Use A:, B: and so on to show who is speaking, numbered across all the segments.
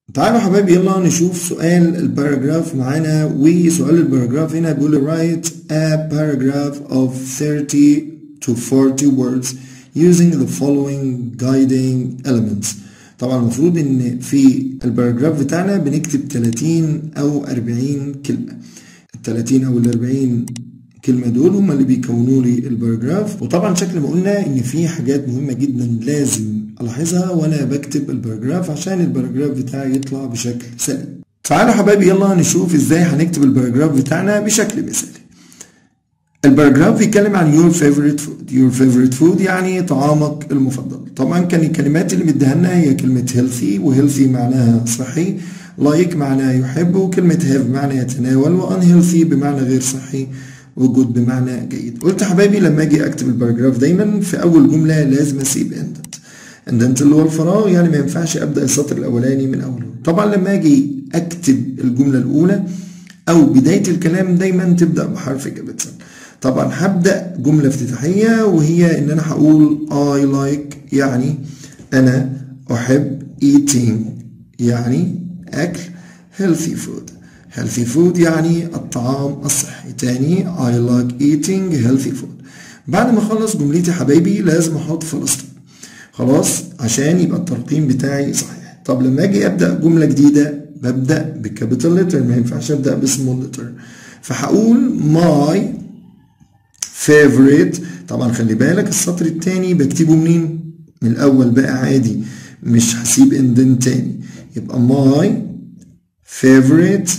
A: تعالوا يا حبايبي يلا نشوف سؤال الباراجراف معانا وسؤال الباراجراف هنا بيقول write a paragraph of 30 to 40 words using the following guiding elements طبعا المفروض ان في الباراجراف بتاعنا بنكتب 30 او 40 كلمة ال 30 او ال 40 كلمة دول هما اللي بيكونوا لي الباراجراف وطبعا شكل ما قلنا ان في حاجات مهمة جدا لازم الاحظها وانا بكتب الباراجراف عشان الباراجراف بتاعي يطلع بشكل سليم تعالوا حبايبي يلا نشوف ازاي هنكتب الباراجراف بتاعنا بشكل مثالي الباراجراف بيتكلم عن your favorite food your favorite food يعني طعامك المفضل طبعا كان الكلمات اللي مديها لنا هي كلمة healthy وhealthy معناها صحي like معناها يحب وكلمة have معنى يتناول و unhealthy بمعنى غير صحي وجود بمعنى جيد قلت حبايبي لما اجي اكتب الباراجراف دايما في اول جملة لازم اسيب اندنت اندنت اللي هو الفراغ يعني ما ينفعش ابدا السطر الاولاني من اوله طبعا لما اجي اكتب الجملة الاولى او بداية الكلام دايما تبدا بحرف كابيتال طبعا هبدا جملة افتتاحية وهي ان انا هقول I like يعني انا احب eating يعني اكل healthy food healthy food يعني الطعام الصحي تاني I like eating healthy food بعد ما اخلص جملتي حبايبي لازم احط فلسطين خلاص عشان يبقى الترقيم بتاعي صحيح طب لما اجي ابدا جمله جديده ببدا بكابيتال لتر ما ينفعش ابدا بسمول لتر فهقول my favorite طبعا خلي بالك السطر التاني بكتبه منين من الاول بقى عادي مش هسيب اندن تاني يبقى my favorite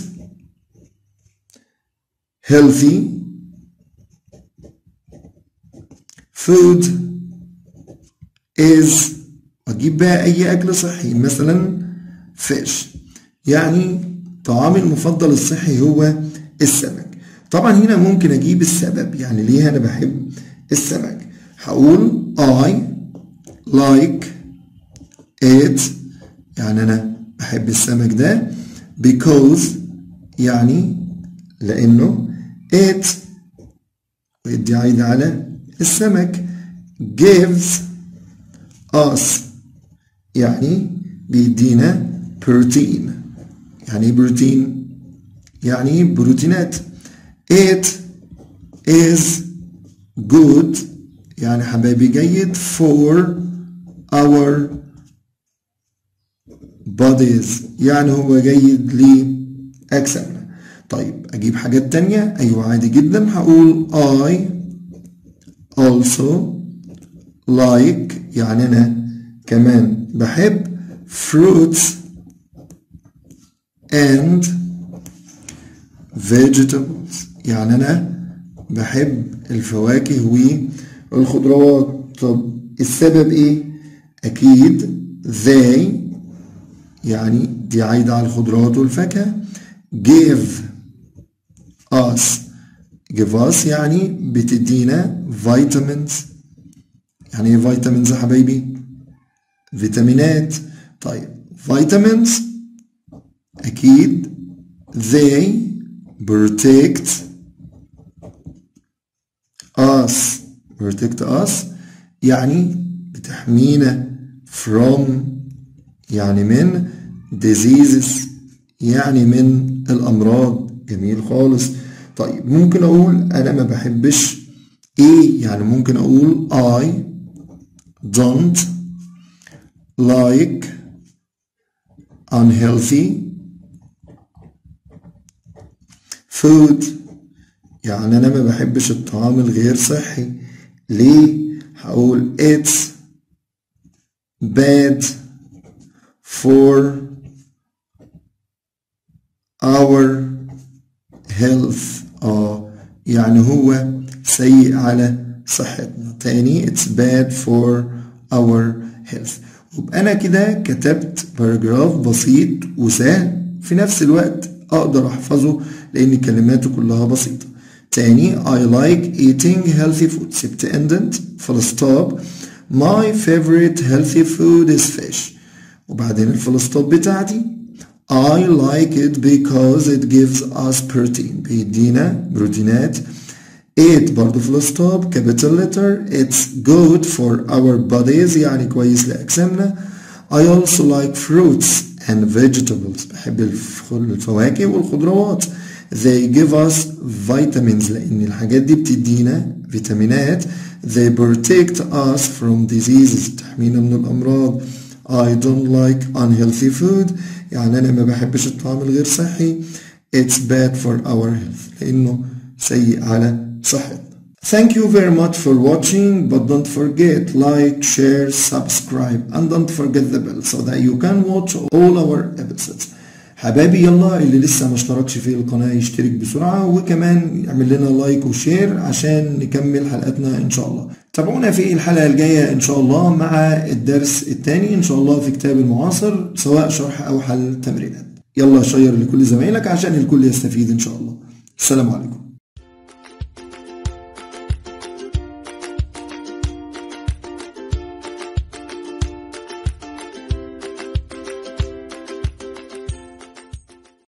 A: healthy food is واجيب بقى اي اكل صحي مثلا fish يعني طعامي المفضل الصحي هو السمك طبعا هنا ممكن اجيب السبب يعني ليه انا بحب السمك هقول I like it يعني انا بحب السمك ده because يعني لانه it ويدي عايد على السمك gives us يعني بيدينا بروتين يعني ايه بروتين يعني بروتينات it is good يعني حبايبي جيد for our bodies يعني هو جيد لأجسامنا طيب أجيب حاجات تانية أيوة عادي جدا هقول I also like يعني أنا كمان بحب fruits and vegetables يعني أنا بحب الفواكه والخضروات طب السبب إيه؟ أكيد they يعني دي عايدة على الخضروات والفاكهة give us give us يعني بتدينا vitamins يعني ايه vitamins يا حبايبي فيتامينات طيب vitamins أكيد they protect us protect us يعني بتحمينا from يعني من diseases يعني من الأمراض جميل خالص طيب ممكن أقول أنا ما بحبش إيه يعني ممكن أقول I don't like unhealthy food يعني أنا ما بحبش الطعام الغير صحي ليه؟ هقول it's bad for our health اه يعني هو سيء على صحتنا تاني it's bad for our health وبقى انا كده كتبت باراجراف بسيط وسهل في نفس الوقت اقدر احفظه لان كلماته كلها بسيطة تاني I like eating healthy food سبت indent full stop my favorite healthy food is fish وبعدين الفول ستوب بتاعتي I like it because it gives us protein بيدينا بروتينات it برضه فول ستوب capital letter it's good for our bodies يعني كويس لأجسامنا I also like fruits and vegetables بحب الفواكه والخضروات they give us vitamins لأن الحاجات دي بتدينا فيتامينات they protect us from diseases تحمينا من الأمراض I don't like unhealthy food يعني أنا ما بحبش الطعام الغير صحي it's bad for our health لأنه سيء على صحتنا Thank you very much for watching but don't forget like, share, subscribe and don't forget the bell so that you can watch all our episodes حبايبي يلا اللي لسه ما اشتركش في القناة يشترك بسرعة وكمان يعمل لنا لايك وشير عشان نكمل حلقاتنا ان شاء الله تابعونا في الحلقة الجاية ان شاء الله مع الدرس الثاني ان شاء الله في كتاب المعاصر سواء شرح او حل تمرينات يلا شير لكل زمايلك عشان الكل يستفيد ان شاء الله السلام عليكم